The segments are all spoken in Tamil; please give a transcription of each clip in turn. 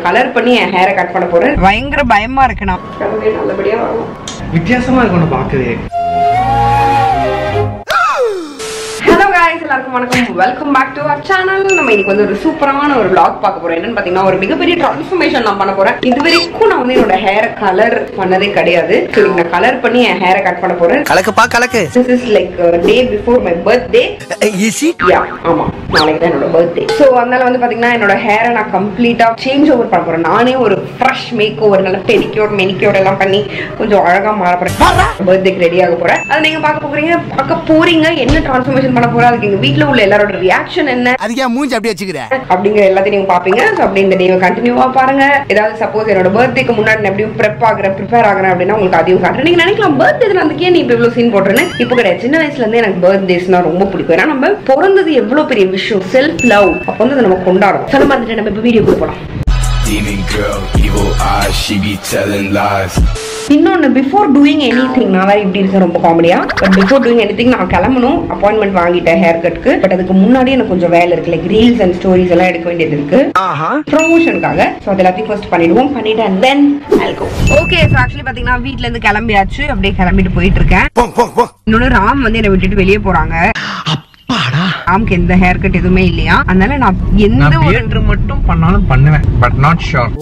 நான் கலர் பண்ணி என் ஹேரை கட் பண்ண போறேன் பயங்கர பயமா இருக்கு நான் கடவுளே நல்லபடியா வரும் வித்தியாசமா இருக்கணும் பார்க்கவே ஹலோ காய்ஸ் எல்லாருக்கும் வணக்கம் welcome back to our channel நம்ம இன்னைக்கு வந்து ஒரு சூப்பரான ஒரு vlog பார்க்க போறோம் என்னன்னு பாத்தீங்கன்னா ஒரு மிகப்பெரிய டிரான்ஸ்ஃபர்மேஷன் நான் பண்ண போறேன் இது வரைக்கும் நான் வந்து என்னோட ஹேரை கலர் பண்ணதே கிடையாது So, இன்னைக்கு நான் கலர் பண்ணி என் ஹேரை கட் பண்ண போறேன் கலக்குப்பா கலக்கு this is like day before my birthday easy yeah ஆமா நாளைக்கு தான் என்னோட பர்த்டே ஸோ அதனால வந்து பாத்தீங்கன்னா என்னோட ஹேரை நான் கம்ப்ளீட்டா சேஞ்ச் ஓவர் பண்ண போறேன் நானே ஒரு ஃப்ரெஷ் மேக் ஓவர் நல்ல பெடிக்யூர் மெனிக்யூர் எல்லாம் பண்ணி கொஞ்சம் அழகா மாற போறேன் பர்த்டேக்கு ரெடி ஆக போறேன் அதை நீங்க பார்க்க போறீங்க பார்க்க போறீங்க என்ன டிரான்ஸ்ஃபர்மேஷன் பண்ண போறேன் அதுக்கு எங்க வீட்ல உள்ள எல்லாரோட ரியாக்ஷன் என்ன அதுக்கு ஏன் மூஞ்சி அப்படியே வச்சுக்கிற அப்படிங்கிற எல்லாத்தையும் நீங்க பாப்பீங்க ஸோ அப்படி இந்த டேவை கண்டினியூவா பாருங்க ஏதாவது சப்போஸ் என்னோட பர்த்டேக்கு முன்னாடி நான் எப்படியும் ப்ரெப் ஆகுறேன் ப்ரிப்பேர் ஆகுறேன் அப்படின்னா உங்களுக்கு அதையும் காட்டுறேன் நீங்க நினைக்கலாம் பர்த்டே அதுக்கே நீ இப்போ இவ்வளவு சீன் போட்டுறேன்னு இப்போ கிடையாது சின்ன வயசுல இருந்தே எனக்கு பர்த்டேஸ்னா ரொம்ப பிடிக்கும் ஏன்னா நம்ம பிறந்தது எவ்வளவு பெரிய விஷயம் செல்ஃப் லவ் அப்போ வந்து அதை நம்ம கொண்டாடுறோம் சொல்ல மாதிரி நம்ம இப்போ வீடியோ போலாம் Demon girl, evil eyes, she be telling lies. இன்னொன்னு பிஃபோர் டூயிங் எனி திங் நான் வேற இப்படி இருக்கேன் ரொம்ப காமெடியா but before doing anything நான் கிளம்பணும் அப்பாயின்மெண்ட் வாங்கிட்டேன் ஹேர் கட்க்கு பட் அதுக்கு முன்னாடி எனக்கு கொஞ்சம் வேலை இருக்கு லைக் ரீல்ஸ் அண்ட் ஸ்டோரிஸ் எல்லாம் எடுக்க வேண்டியது இருக்கு ஆஹா ப்ரொமோஷனுக்காக ஸோ அது எல்லாத்தையும் ஃபர்ஸ்ட் பண்ணிடுவோம் பண்ணிட்டு அண்ட் தென் அல்கோ ஓகே ஸோ ஆக்சுவலி பார்த்தீங்கன்னா வீட்ல இருந்து கிளம்பியாச்சு அப்படியே கிளம்பிட்டு போயிட்டு இருக்கேன் போங் போங் போங் இன்னொன்று ராம் வந்து என்னை விட்டுட்டு வெளியே போறாங்க அப்பாடா ராம்க்கு எந்த ஹேர் கட் எதுவுமே இல்லையா அதனால நான் எந்த நான் ஒரு பியர்ட் மட்டும் பண்ணாலும் பண்ணுவேன் பட் நாட் ஷோர்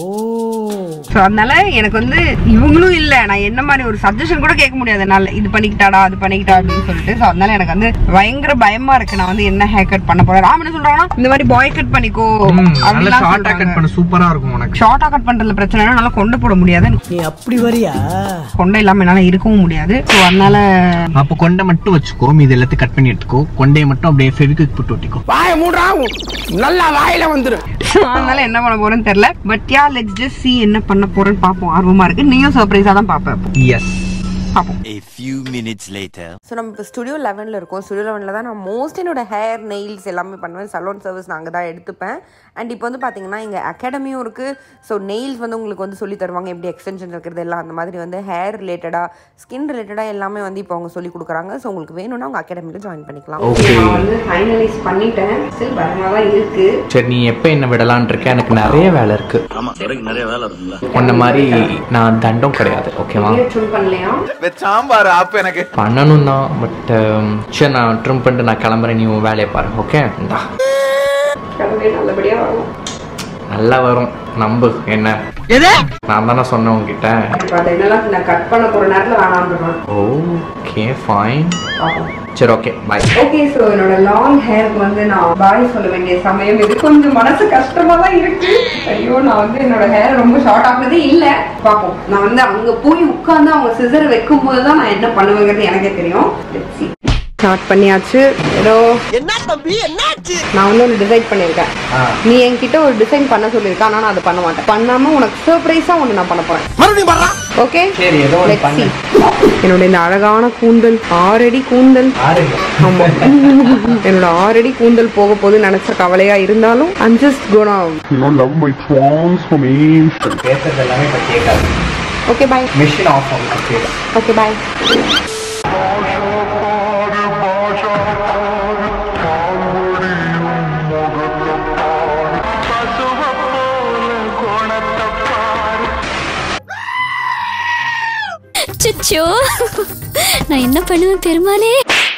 ஸோ அதனால எனக்கு வந்து இவங்களும் இல்ல நான் என்ன மாதிரி ஒரு சஜஷன் கூட கேட்க முடியாது என்னால இது பண்ணிக்கிட்டாடா அது பண்ணிக்கிட்டா அப்படின்னு சொல்லிட்டு ஸோ அதனால எனக்கு வந்து பயங்கர பயமா இருக்கு நான் வந்து என்ன ஹேர் கட் பண்ண போறேன் ராம் என்ன சொல்றாங்கன்னா இந்த மாதிரி பாய் கட் பண்ணிக்கோ நல்ல ஷார்ட்டா கட் பண்ண சூப்பரா இருக்கும் உனக்கு ஷார்ட்டா கட் பண்றதுல பிரச்சனை இல்ல, நல்லா கொண்டு போட முடியாது நீ அப்படி வரியா கொண்டை இல்லாம என்னால இருக்கவும் முடியாது ஸோ அதனால அப்ப கொண்டை மட்டும் வச்சுக்கோ மீது எல்லாத்தையும் கட் பண்ணி எடுத்துக்கோ கொண்டையை மட்டும் அப்படியே ஃபெவிக்விக் போட்டு ஒட்டிக்கோ வாய மூடுறா நல்லா வாயில வந்துரு அதனால என்ன பண்ண போறேன்னு தெரியல but yeah let's just see என்ன பண்ண போறேன்னு பாப்போம் ஆர்வமா இருக்கு நீயும் சர்ப்ரைஸா தான் பாப்பேன் அப்போ. எஸ் பாப்போம் A few minutes later. So நம்ம இப்போ ஸ்டுடியோ லெவனில் இருக்கோம் ஸ்டுடியோ லெவனில் தான் நான் மோஸ்ட் என்னோட ஹேர் நெயில்ஸ் எல்லாமே பண்ணுவேன் சலூன் சர்வீஸ் நான் அங்கே தான் எடுத்துப்பேன் அண்ட் இப்போ வந்து பார்த்தீங்கன்னா இங்கே அகாடமியும் இருக்குது ஸோ நெயில்ஸ் வந்து உங்களுக்கு வந்து சொல்லி தருவாங்க எப்படி எக்ஸ்டென்ஷன் இருக்கிறது எல்லாம் அந்த மாதிரி வந்து ஹேர் ரிலேட்டடாக ஸ்கின் ரிலேட்டடாக எல்லாமே வந்து இப்போ அவங்க சொல்லி கொடுக்குறாங்க ஸோ உங்களுக்கு வேணும்னா உங்கள் அகாடமியில் ஜாயின் பண்ணிக்கலாம் Okay. நான் வந்து ஃபைனலைஸ் பண்ணிட்டேன் ஸ்டில் பயமாக தான் இருக்குது சரி நீ எப்போ என்ன விடலான் இருக்க எனக்கு நிறைய வேலை இருக்கு உன்ன மாதிரி நான் தண்டம் கிடையாது ஓகேவா ட்ரிம் பண்ணலையா சாம்பார் ஆப்பு எனக்கு பண்ணணும் தான் பட் சரி நான் ட்ரிம் பண்ணிட்டு நான் கிளம்புறேன் நீ உன் வேலையை பாரு ஓகே இந்தா கடவுளே நல்லபடியாக வரும் நல்லா வரும் நம்பு என்ன நான் தானே சொன்னேன் உங்ககிட்ட இப்போ அதை என்னெல்லாம் நான் கட் பண்ண போகிற நேரத்தில் வேணாம்ன்றேன் ஓகே ஃபைன் பார்ப்போம் சரி ஓகே பாய் ஓகே ஸோ என்னோட லாங் ஹேருக்கு வந்து நான் பாய் சொல்ல வேண்டிய சமயம் இது கொஞ்சம் மனசு கஷ்டமா தான் இருக்கு ஐயோ நான் வந்து என்னோட ஹேர் ரொம்ப ஷார்ட் ஆகுறதே இல்ல பார்ப்போம் நான் வந்து அங்க போய் உட்கார்ந்து அவங்க சிசர் வைக்கும் போது தான் நான் என்ன பண்ணுவேங்கிறது எனக்கே தெரியும் ஸ்டார்ட் பண்ணியாச்சு ஏதோ என்ன தம்பி என்னாச்சு நான் வந்து ஒரு டிசைன் பண்ணியிருக்கேன் நீ என்கிட்ட ஒரு டிசைன் பண்ண சொல்லியிருக்க ஆனா நான் அதை பண்ண மாட்டேன் பண்ணாம உனக்கு சர்ப்ரைஸா ஒன்று நான் பண்ண போறேன் மறுபடியும் பாடுறா ஓகே சரி ஏதோ ஒன்று பண்ணு என்னோட இந்த அழகான கூந்தல் ஆறடி கூந்தல் ஆமா என்னோட ஆறடி கூந்தல் போக போது நினைச்ச கவலையா இருந்தாலும் I'm just gonna You know, love my transformation. பேசுறது எல்லாமே இப்போ கேட்காது ஓகே பாய் மிஷின் ஆஃப் ஆகும் ஓகே ஓகே பாய் சுச்சோ நான் என்ன பண்ணுவேன் பெருமாளே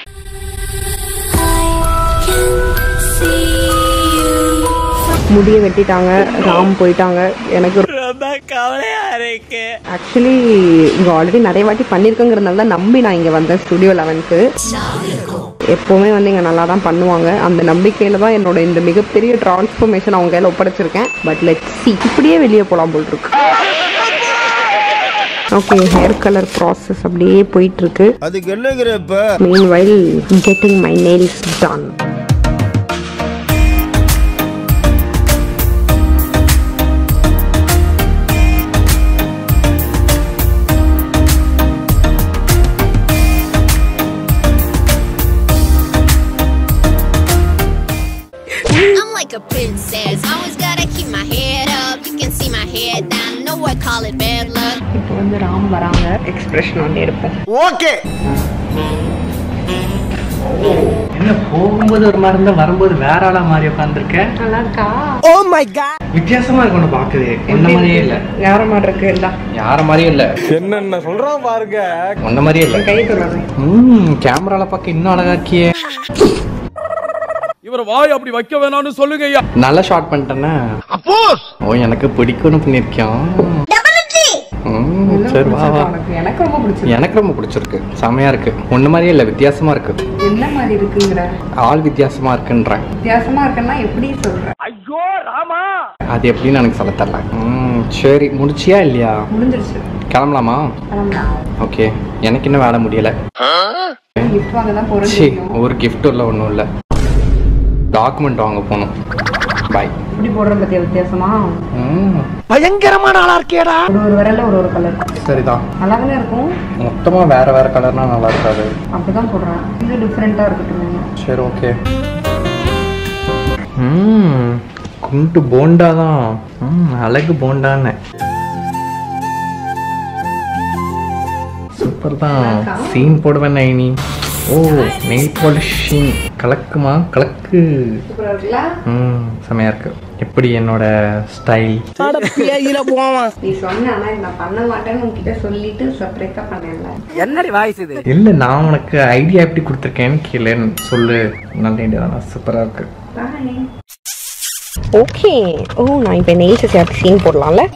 முடிய வெட்டிட்டாங்க ராம் போயிட்டாங்க எனக்கு ரொம்ப கவலையா இருக்கு ஆக்சுவலி இங்க ஆல்ரெடி நிறைய வாட்டி பண்ணிருக்கங்கிறதுனால தான் நம்பி நான் இங்க வந்தேன் ஸ்டுடியோ லெவன்க்கு எப்பவுமே வந்து இங்க நல்லா தான் பண்ணுவாங்க அந்த நம்பிக்கையில தான் என்னோட இந்த மிகப்பெரிய டிரான்ஸ்ஃபர்மேஷன் அவங்க கையில ஒப்படைச்சிருக்கேன் பட் லெட் சி இப்படியே வெளியே போலாம் போல் இருக்கு ஓகே ஹேர் கலர் ப்ராசஸ் அப்படியே போயிட்டு இருக்கு அதுக்கு என்னங்கிற இப்ப meanwhile getting my nails done I'm like a princess. Always gotta keep my head up. You can see my head down. No, I call it bad luck. இப்போ வந்து ராம் வராங்க எக்ஸ்பிரஷன் வந்து எடுப்போம் ஓகே என்ன போகும்போது ஒரு மாதிரி இருந்தா வரும்போது வேற ஆளா மாதிரி உட்காந்துருக்க நல்லா இருக்கா வித்தியாசமா இருக்கு ஒண்ணு பாக்குது ஒன்ன மாதிரியே இல்ல யார மாதிரி இருக்கு இல்ல யார மாதிரியும் இல்ல என்னென்ன சொல்றான் பாருங்க ஒன்ன மாதிரியே இல்ல கை தொடர்றேன் ம் கேமரால பார்க்க இன்னும் அழகா இருக்கியே இவர் வாய் அப்படி வைக்க வேணாம்னு சொல்லுங்க ஐயா நல்லா ஷார்ட் பண்ணிட்டேன்னா ஓ எனக்கு பிடிக்கும்னு பண்ணிருக்கேன் ம், சரி வா வா உனக்கு எனக்கு ரொம்ப பிடிச்சிருக்கு எனக்கு ரொம்ப பிடிச்சிருக்கு செமையா இருக்கு ஒண்ணு மாதிரியே இல்ல வித்தியாசமா இருக்கு என்ன மாதிரி இருக்குங்கிற ஆள் வித்தியாசமா இருக்குன்றேன் வித்தியாசமா இருக்குன்னா எப்படி சொல்ற அது எப்படின்னு எனக்கு சொல்ல தெரியல ம் சரி முடிச்சியா இல்லையா முடிஞ்சிருச்சு கிளம்பலாமா கிளம்பலாம் ஓகே எனக்கு இன்னும் வேலை முடியல கிஃப்ட் வாங்க தான் போறேன் சி ஒரு gift இல்லை ஒன்றும் இல்லை டாக்குமெண்ட் வாங்க போகணும் பாய் இப்படி போடுற பத்தியா வித்தியாசமா ம் பயங்கரமான ஆளா இருக்கேடா ஒரு ஒரு விரல்ல ஒரு ஒரு கலர் சரிதான் நல்லா தானே இருக்கும் மொத்தமாக வேற வேற கலர்னா நல்லா இருக்காது அப்படிதான் சொல்றேன் இது டிஃப்ரெண்டா இருக்கட்டும் சரி ஓகே ம் குண்டு போண்டா தான் ம் அழகு போண்டான்னு சூப்பர் தான் சீன் போடுவேன் நைனி ஓ நெய் பாலிஷிங் கலக்குமா கலக்கு சூப்பரா இருக்குல்ல ம் செமையா இருக்கு எப்படி என்னோட ஸ்டைல் நீ சொன்ன ஆனா இதை நான் பண்ண மாட்டேன்னு உன்கிட்ட சொல்லிட்டு சர்ப்ரைஸா பண்ணேன்ல என்னடி வாய்ஸ் இது இல்லை நான் உனக்கு ஐடியா எப்படி கொடுத்துருக்கேன்னு கேளு சொல்லு நல்ல ஐடியா தான் சூப்பராக இருக்கு ஓகே ஓ நான் இப்போ நெயில்ஸ் சேர்த்து சீன் போடலாம்ல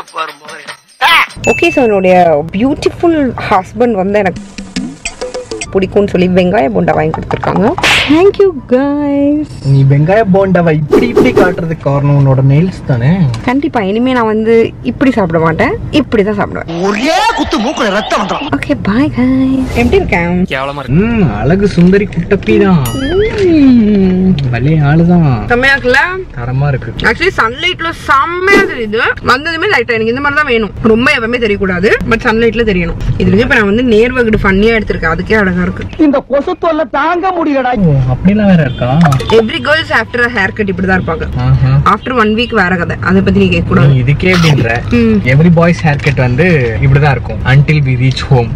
ஓகே ஸோ என்னுடைய பியூட்டிஃபுல் ஹஸ்பண்ட் வந்து எனக்கு பிடிக்கும்னு சொல்லி வெங்காய போண்டா வாங்கி கொடுத்துருக்காங்க தேங்க்யூ கைஸ் நீ வெங்காய போண்டாவை இப்படி இப்படி காட்டுறதுக்கு காரணம் உன்னோட நெயில்ஸ் தானே கண்டிப்பா இனிமே நான் வந்து இப்படி சாப்பிட மாட்டேன் இப்படி தான் சாப்பிடுவேன் ஒரே குத்து மூக்குல ரத்தம் வந்துடும் ஓகே பாய் கைஸ் எப்படி இருக்கேன் ம் அழகு சுந்தரி குட்டப்பி தான் வலிய ஆளுதான் செம்மையா இருக்குல்ல தரமா இருக்கு ஆக்சுவலி சன்லைட்ல செம்மையா தெரியுது வந்ததுமே லைட்டா எனக்கு இந்த மாதிரி தான் வேணும் ரொம்ப எப்பவுமே தெரியக்கூடாது பட் சன்லைட்ல தெரியணும் இதுல இப்ப நான் வந்து நேர்வகுடு ஃபன்னியா எடுத்திருக்கேன் அதுக்கே அழகா இருக்கு இந்த கொசு தொல்லை தாங்க முடியலடா ஓ அப்படிலாம் வேற இருக்கா every girls after haircut இப்படிதான் இருப்பாங்க ஆஹா. ஆஃப்டர் ஒன் வீக் வேற கதை அதை பத்தி நீ கேட்க நீ கூடாது இதுக்கே அப்படின்ற ம். எவ்ரி பாய்ஸ் ஹேர் கட் வந்து இப்படிதான் இருக்கும் until we reach home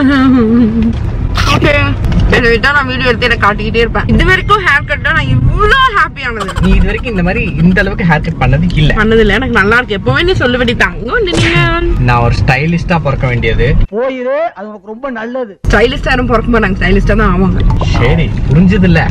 okay இதை விட்டா நான் வீடியோ எடுத்து எனக்கு காட்டிக்கிட்டே இருப்பேன் இது வரைக்கும் ஹேர் கட் நான் இவ்வளோ ஹாப்பியானது நீ இது வரைக்கும் இந்த மாதிரி இந்த அளவுக்கு ஹேர் கட் பண்ணது இல்ல பண்ணது இல்ல எனக்கு நல்லா இருக்கு எப்பவுமே நீ சொல்லுபடி தாங்க நீங்க நான் ஒரு ஸ்டைலிஸ்டா பிறக்க வேண்டியது போயிரு அது உனக்கு ரொம்ப நல்லது ஸ்டைலிஸ்டா யாரும் பிறக்க மாட்டாங்க ஸ்டைலிஸ்டா தான் ஆவாங்க சரி புரிஞ்சது இல்ல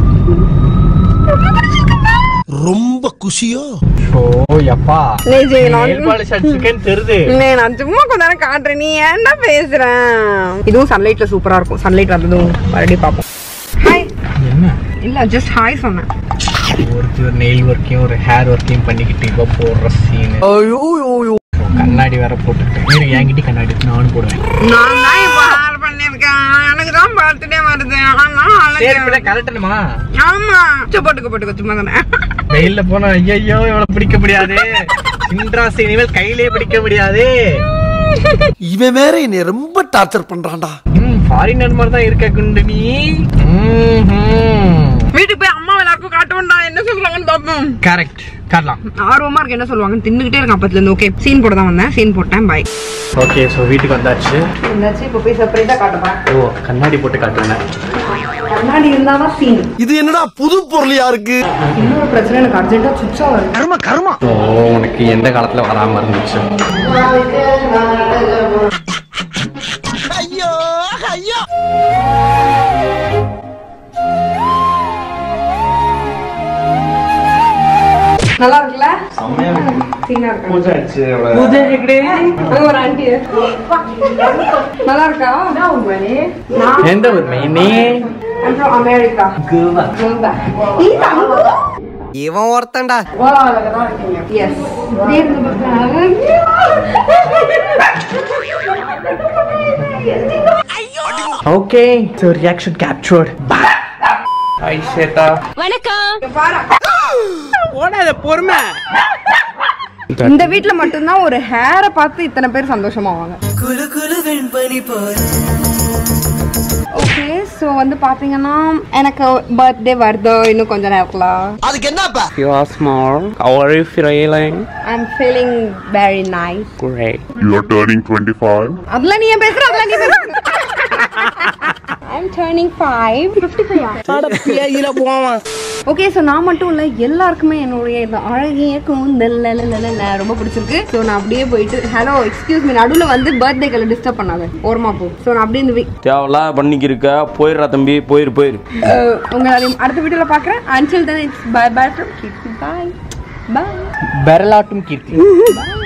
ரொம்ப குஷியோ ஓ யப்பா நீ செய்யலாம். nail polish அடிச்சிருக்கேன்னு தெரியுது இல்ல, நான் சும்மா கொஞ்ச நேரம் காட்டுறேன் நீ ஏன்டா பேசுறேன் இதுவும் சன்லைட்ல சூப்பரா இருக்கும் சன்லைட் வந்ததும் மறுபடியும் பார்ப்போம் ஹாய் என்ன இல்ல ஜஸ்ட் ஹாய் சொன்னேன் ஒருத்தி ஒரு நெயில் ஒர்க்கையும் ஒரு ஹேர் ஒர்க்கையும் பண்ணிக்கிட்டு இப்போ போடுற சீனு கண்ணாடி வேற போட்டுட்டு இரு, என்கிட்ட கண்ணாடி இருக்கு, நானும் போடுவேன் நான் தான் இப்ப ஹேர் பண்ணிருக்கேன் எனக்கு தான் பர்த்டே வருது ஆனா சரி அழகு இப்ப கலட்டணுமா ஆமா சரி, போட்டுக்கோ போட்டுக்கோ சும்மா தானே வெயில்ல போனா ஐயோ இவளை பிடிக்க முடியாது சின்ராசி இனிமேல் கையிலே பிடிக்க முடியாது இவன் வேற என்னை ரொம்ப டார்ச்சர் பண்றான்டா ம் ஃபாரினர் மாதிரி தான் இருக்க குண்டு நீ வீட்டுக்கு போய் அம்மா எல்லாருக்கும் காட்டுவோம்டா என்ன சொல்றாங்கன்னு பாப்போம் கரெக்ட் காட்டலாம் ஆர்வமா இருக்கு என்ன சொல்லுவாங்க தின்னுகிட்டே இருக்கேன் அப்பத்துல இருந்து ஓகே சீன் போட தான் வந்தேன் சீன் போட்டேன் பாய் ஓகே ஸோ வீட்டுக்கு வந்தாச்சு என்னாச்சு இப்போ போய் சர்ப்ரைஸா காட்டுறேன் ஓ கண்ணாடி போட்டு காட்டுறேன் கண்ணாடி இருந்தாதான் சீன் இது என்னடா புது பொருளியா இருக்கு இன்னொரு பிரச்சனை எனக்கு அர்ஜென்ட்டா சுவிட்ச் ஆகும் கர்ம கர்மா ஓ உனக்கு எந்த காலத்துல வராம இருந்துச்சு ஐயோ ஐயோ நல்லா இருக்குல்ல சீனா இருக்கு பூஜை ஆச்சு அங்க ஒரு ஆண்டி நல்லா இருக்கா நான் எந்த ஒரு மெயினே அப்புறம் அமெரிக்கா கோவா. நீ தங்கம் இவன் ஒருத்தன்டா கோவால தான் இருக்கீங்க yes okay so reaction captured hi Swetha இந்த வீட்ல மட்டும்தான் ஒரு ஹேரை பார்த்து இத்தனை பேர் சந்தோஷமாவாங்க ஓகே ஸோ வந்து பாத்தீங்கன்னா எனக்கு பர்த்டே வருது இன்னும் கொஞ்ச நேரத்துல அதுக்கு என்னப்பா You are small. How are you feeling? I am feeling very nice Great. You're turning 25. அதெல்லாம் நீ ஏன் பேசுற அதெல்லாம் நீ பேசுற I I'm turning five fifty five okay so நான் மட்டும் இல்லை எல்லாருக்குமே என்னுடைய இந்த அழகிய கூந்தல் லலலலல ரொம்ப பிடிச்சிருக்கு ஸோ நான் அப்படியே போயிட்டு ஹலோ எக்ஸ்கியூஸ் மீ நடுவில் வந்து பர்த்டே கலை டிஸ்டர்ப் பண்ணாத ஓரமா போ ஸோ நான் அப்படியே இந்த வி- தேவையில்லாம் பண்ணிக்கிருக்க போயிடுறா தம்பி போயிரு போயிரு அஹ், உங்களை அடுத்த வீடியோவில் பார்க்குறேன் until then it's bye bye from kids bye bye பெரலாட்டும் கீர்த்தி